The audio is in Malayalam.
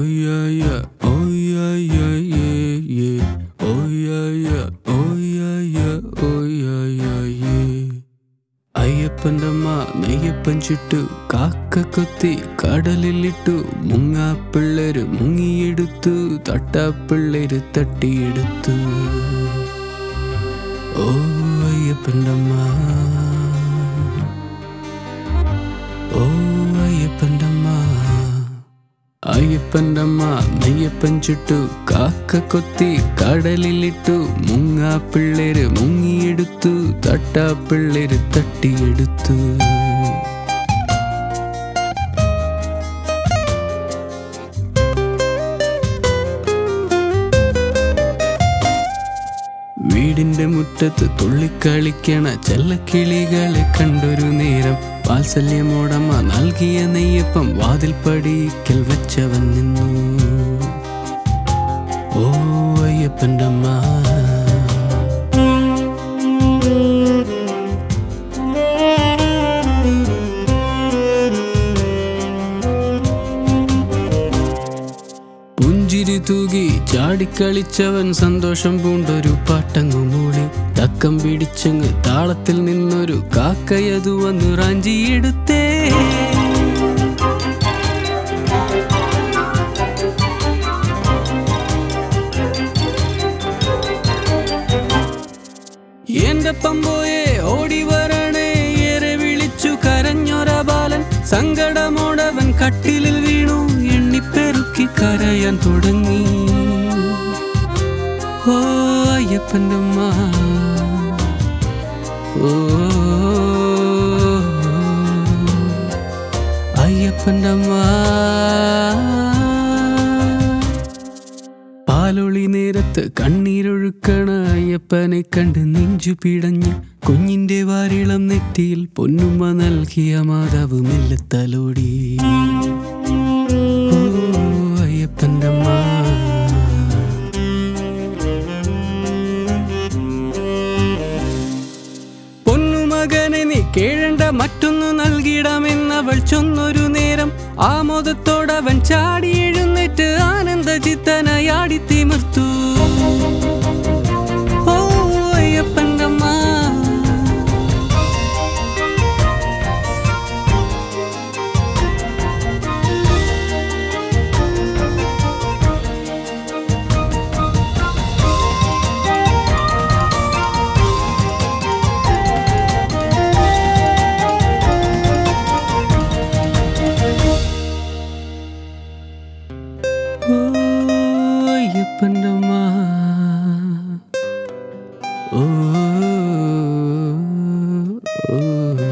Oh yeah yeah, oh yeah yeah yeah yeah. Oh yeah yeah, oh yeah yeah, oh yeah yeah yeah. അയ്യപ്പൻ്റെ അമ്മ നെയ്യപ്പൻ ചുട്ടു കാക്ക കൊത്തി കടലിലിട്ടു മുങ്ങാപ്പിള്ളേര് മുങ്ങിയെടുത്തു തട്ടാപ്പിള്ളേര് തട്ടിയെടുത്തു ഓ അയ്യപ്പൻ്റെ അമ്മ ഓ അയ്യപ്പൻ്റെ അമ്മ അയ്യപ്പൻ്റെ അമ്മ നെയ്യപ്പൻ ചുട്ടു കാക്ക കൊത്തി കടലിലിട്ടു മുങ്ങാപ്പിള്ളേര് മുങ്ങിയെടുത്തു തട്ടാപ്പിള്ളേര് തട്ടിയെടുത്തു വീടിന്റെ മുറ്റത്ത് തുള്ളിക്കളിക്കണ ചെല്ലക്കിളികളെ കണ്ടൊരു നേരം വാത്സല്യമോടമ്മ നൽകിയ നെയ്യപ്പം വാതിൽ പടിക്കൽ വെച്ചവൻ നിന്നു ഓ അയ്യപ്പൻ്റെ അമ്മ പുഞ്ചിരി തൂകി ചാടിക്കളിച്ചവൻ സന്തോഷം പൂണ്ടൊരു പാട്ടങ്ങു മൂളി തക്കം പിടിച്ചങ്ങ് താളത്തിൽ നിന്നൊരു കാക്കയതു വന്നു റാഞ്ചിയെടുത്തേ എന്റെ പമ്പോയെ ഓടി വരണേ ഏറെ വിളിച്ചു കരഞ്ഞൊര ബാലൻ സങ്കടമോടവൻ കട്ടിലിൽ വീണു എണ്ണിപ്പെരുക്കി കരയാൻ തുടങ്ങി ഓ അയ്യപ്പൻ്റെ അമ്മ ഓ അയ്യപ്പൻ്റെ അമ്മ പാലൊളി നേരത്ത് കണ്ണീരൊഴുക്കണ അയ്യപ്പനെ കണ്ട് നെഞ്ചു പിടഞ്ഞ് കുഞ്ഞിന്റെ വാരിളം നെറ്റിയിൽ പൊന്നുമ്മ നൽകിയ മാതാവ് മെല്ലെ തലോടി ഓ അയ്യപ്പൻ്റെ അമ്മ പൊന്നുമകനെ നീ കേഴണ്ട മറ്റൊന്നു നൽകിടാമെന്നവൾ ചൊന്നൊരു നേരം ആമോദത്തോടവൻ ചാടി എഴുന്നേറ്റ് ആനന്ദ ചിത്തനായി ആടി തിമിർത്തു ഓ അയ്യപ്പൻ്റെ അമ്മ ഓ അയ്യപ്പൻ്റെ അമ്മ ഓ ഓ